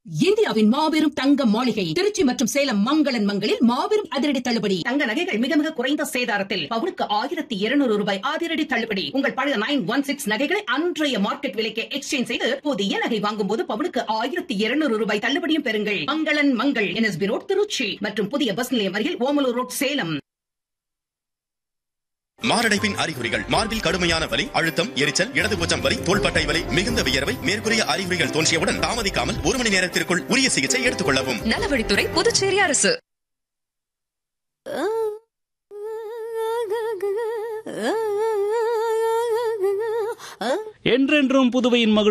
இந்தியாவின் மாபெரும் தங்க மாளிகை திருச்சி மற்றும் சேலம் மங்களன் மங்களில் மாபெரும் அதிரடி தள்ளுபடி தங்க நகைகள் மிக மிக குறைந்த சேதாரத்தில் பவுனுக்கு ஆயிரத்தி இருநூறு ரூபாய் அதிரடி தள்ளுபடி உங்கள் பழைய நைன் ஒன் சிக்ஸ் நகைகளை அன்றைய மார்க்கெட் விலைக்கு எக்ஸ்சேஞ்ச் செய்து புதிய நகை வாங்கும் போது பவுனுக்கு ஆயிரத்தி இருநூறு ரூபாய் தள்ளுபடியும் பெறுங்கள் மங்களன் மங்கள் என்எஸ்பி ரோட் திருச்சி மற்றும் புதிய பஸ் நிலையம் அருகில் ஓமலூர் ரோட் சேலம் மாரடைப்பின் அறிகுறிகள் மார்பில் கடுமையான வலி அழுத்தம் எரிச்சல் இடதுபூச்சம் வலி தோள்பட்டை வலி மிகுந்த வியர்வை மேற்கூறிய அறிகுறிகள் தோன்றியவுடன் தாமதிக்காமல் ஒரு மணி நேரத்திற்குள் உரிய சிகிச்சை எடுத்துக் கொள்ளவும் நலவழித்துறை புதுச்சேரி அரசு என்றென்றும் புதுவையின் மகிழ்